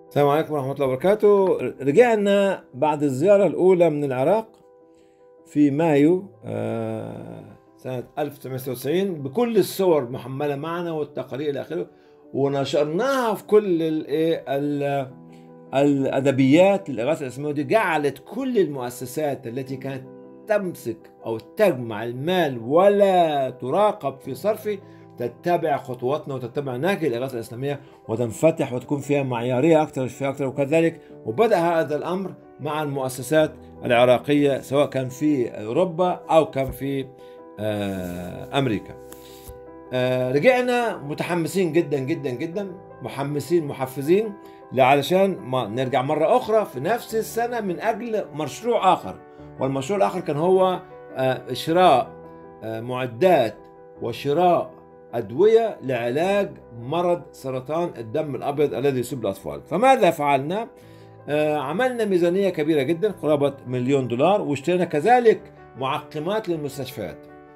السلام عليكم ورحمة الله وبركاته رجعنا بعد الزيارة الأولى من العراق في مايو آه، سنة 1996 بكل الصور محملة معنا والتقارير إلى آخره ونشرناها في كل الإيه ال- الأدبيات للإغاثة الإسلامية دي جعلت كل المؤسسات التي كانت تمسك أو تجمع المال ولا تراقب في صرفه تتبع خطواتنا وتتبع نهج الإغاثة الإسلامية وتنفتح وتكون فيها معيارية أكثر فيها أكثر وكذلك وبدأ هذا الأمر مع المؤسسات العراقية سواء كان في أوروبا أو كان في آه، أمريكا آه، رجعنا متحمسين جدا جدا جدا محمسين محفزين علشان ما نرجع مرة أخرى في نفس السنة من أجل مشروع آخر والمشروع الآخر كان هو آه، شراء آه، معدات وشراء أدوية لعلاج مرض سرطان الدم الأبيض الذي يصيب الأطفال فماذا فعلنا؟ آه، عملنا ميزانية كبيرة جدا قرابة مليون دولار واشترينا كذلك معقمات للمستشفيات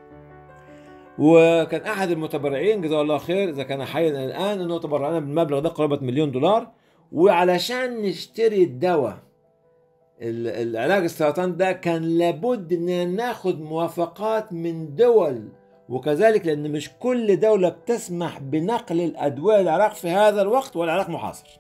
وكان أحد المتبرعين جزاه الله خير إذا كان حيا الآن أنه تبرعنا بالمبلغ ده قرابة مليون دولار وعلشان نشتري الدواء ال- العلاج السرطان ده كان لابد ان ناخد موافقات من دول وكذلك لان مش كل دوله بتسمح بنقل الادويه للعراق في هذا الوقت والعراق محاصر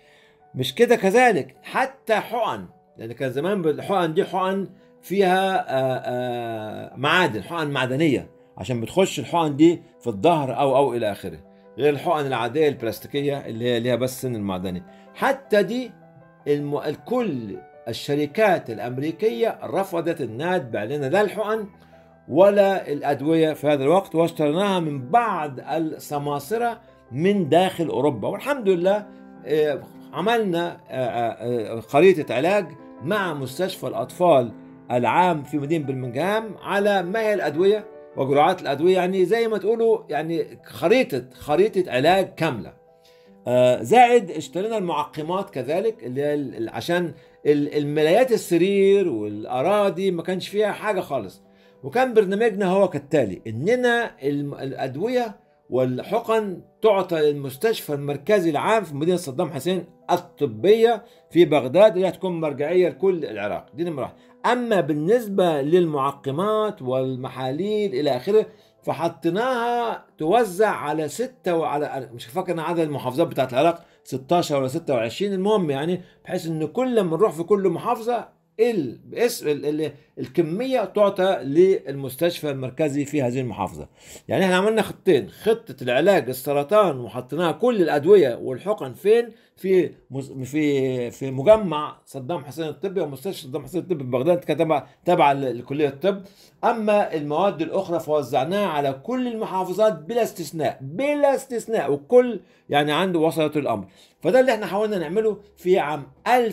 مش كده كذلك حتى حقن لان كان زمان الحقن دي حقن فيها آه، آه، معادن حقن معدنيه عشان بتخش الحقن دي في الظهر او او الى اخره غير الحقن العاديه البلاستيكيه اللي هي ليها بس سن المعدني حتى دي الم... الكل الشركات الامريكيه رفضت انها تبيع لنا لا الحقن ولا الادويه في هذا الوقت واشتريناها من بعض السماسره من داخل اوروبا والحمد لله آه، عملنا آه، آه، آه، خريطه علاج مع مستشفى الاطفال العام في مدينه برمنغهام على ما هي الادويه وجرعات الادويه يعني زي ما تقولوا يعني خريطه خريطه علاج كامله آه، زائد اشترينا المعقمات كذلك اللي هي ال- عشان ال- الملايات السرير والاراضي ما كانش فيها حاجه خالص وكان برنامجنا هو كالتالي اننا الم- الادويه والحقن تعطى للمستشفى المركزي العام في مدينه صدام حسين الطبيه في بغداد اللي هتكون مرجعيه لكل العراق دي نمره واحد. اما بالنسبه للمعقمات والمحاليل الى اخره فحطيناها توزع على ستة وعلى مش فاكر أنا عدد المحافظات بتاعت العراق 16 ولا 26 المهم يعني بحيث ان كل ما نروح في كل محافظه ال باسم ال ال الكميه تعطى للمستشفى المركزي في هذه المحافظه. يعني احنا عملنا خطتين، خطه العلاج السرطان وحطيناها كل الادويه والحقن فين؟ في مز- في في مجمع صدام حسين الطبي ومستشفى صدام حسين الطبي في بغداد كانت تبع تبع لكليه الطب. اما المواد الاخرى فوزعناها على كل المحافظات بلا استثناء، بلا استثناء وكل يعني عنده وصلت الامر. فده اللي احنا حاولنا نعمله في عام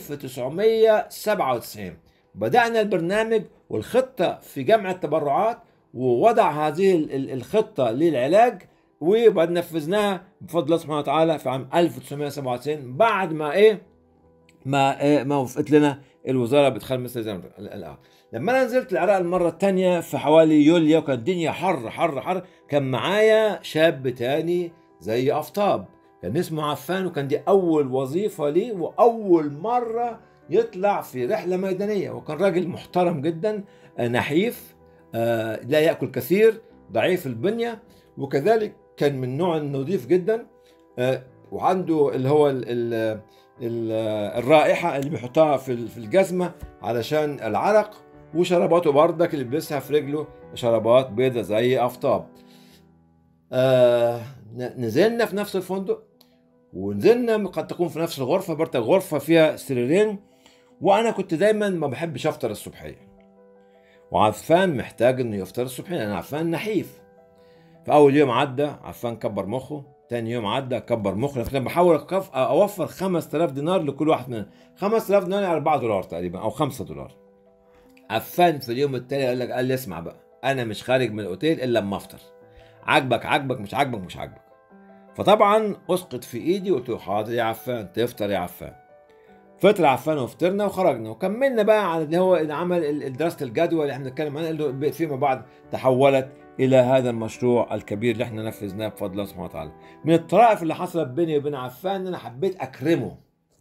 1997 بدأنا البرنامج والخطة في جمع التبرعات ووضع هذه ال- ال- الخطة للعلاج وبعد نفذناها بفضل الله سبحانه وتعالى في عام 1997 بعد ما ايه ما إيه ما وفقت لنا الوزاره بادخال مثل زي ما قلت الان لما انا نزلت العراق المره الثانيه في حوالي يوليو وكانت الدنيا حر حر حر كان معايا شاب تاني زي افطاب كان اسمه عفان وكان دي اول وظيفه لي واول مره يطلع في رحله ميدانيه وكان راجل محترم جدا آه، نحيف آه، لا ياكل كثير ضعيف البنيه وكذلك كان من نوع نظيف جدا آه، وعنده اللي هو ال ال ال الرائحه اللي بيحطها في ال- في الجزمه علشان العرق وشراباته بردك اللي بيلبسها في رجله شرابات بيضة زي افطاب آه ن- نزلنا في نفس الفندق ونزلنا قد تكون في نفس الغرفه برضه غرفه فيها سريرين وانا كنت دايما ما بحبش افطر الصبحيه وعفان محتاج انه يفطر الصبحيه لان عفان نحيف فاول يوم عدى عفان كبر مخه تاني يوم عدى كبر مخه كنت بحاول أكف- اوفر 5000 دينار لكل واحد منهم 5000 دينار يعني 4 دولار تقريبا او 5 دولار عفان في اليوم التالي قال لك قال لي اسمع بقى انا مش خارج من الاوتيل الا لما افطر عاجبك عاجبك مش عاجبك مش عاجبك فطبعا اسقط في ايدي وقلت له حاضر يا عفان تفطر يا عفان فطر عفان وفطرنا وخرجنا وكملنا بقى على اللي هو اللي عمل ال- دراسه الجدوى اللي احنا بنتكلم عنها اللي فيما بعد تحولت الى هذا المشروع الكبير اللي احنا نفذناه بفضل الله سبحانه وتعالى. من الطرائف اللي حصلت بيني وبين عفان ان انا حبيت اكرمه.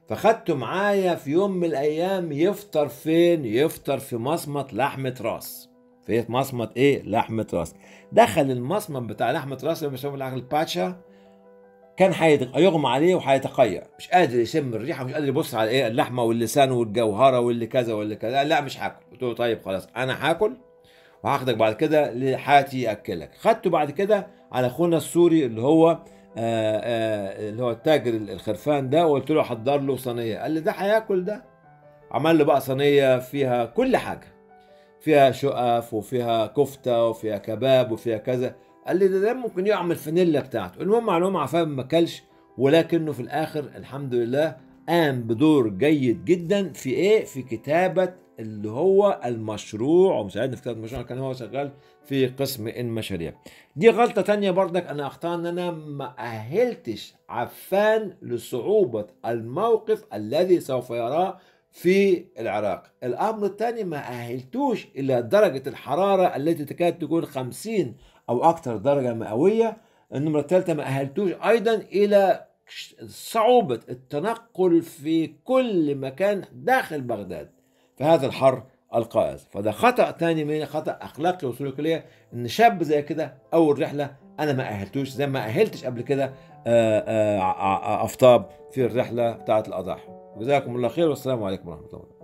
فخدته معايا في يوم من الايام يفطر فين يفطر في مصمت لحمه راس في مصمت ايه لحمه راس دخل المصمت بتاع لحمه راس اللي بيسموه الاكل الباتشا كان حيت- هيغمى عليه وهيتقيأ مش قادر يشم الريحه مش قادر يبص على ايه اللحمه واللسان والجوهره واللي كذا واللي كذا لا مش هاكل قلت له طيب خلاص انا هاكل وهاخدك بعد كده لحاتي ياكلك خدته بعد كده على اخونا السوري اللي هو آه آه اللي هو التاجر الخرفان ده وقلت له حضر له صينيه قال لي ده هياكل ده عمل له بقى صينيه فيها كل حاجه فيها شقف وفيها كفته وفيها كباب وفيها كذا قال لي ده, ده ممكن يعمل الفانيلا بتاعته المهم على العموم عفان ما اكلش ولكنه في الاخر الحمد لله قام بدور جيد جدا في ايه في كتابه اللي هو المشروع ومساعدني في كتابه المشروع كان هو شغال في قسم المشاريع دي غلطه تانية برضك انا اخطاها ان انا ما اهلتش عفان لصعوبه الموقف الذي سوف يراه في العراق الامر الثاني ما اهلتوش الى درجه الحراره التي تكاد تكون 50 او اكثر درجه مئويه النمره الثالثه ما اهلتوش ايضا الى صعوبه التنقل في كل مكان داخل بغداد في هذا الحر القائز فده خطا ثاني من خطا اخلاقي وسلوكي ان شاب زي كده اول رحله انا ما اهلتوش زي ما اهلتش قبل كده آه، آه، ع- ع- افطاب في الرحله بتاعه الاضاحي جزاكم الله خير والسلام عليكم ورحمه الله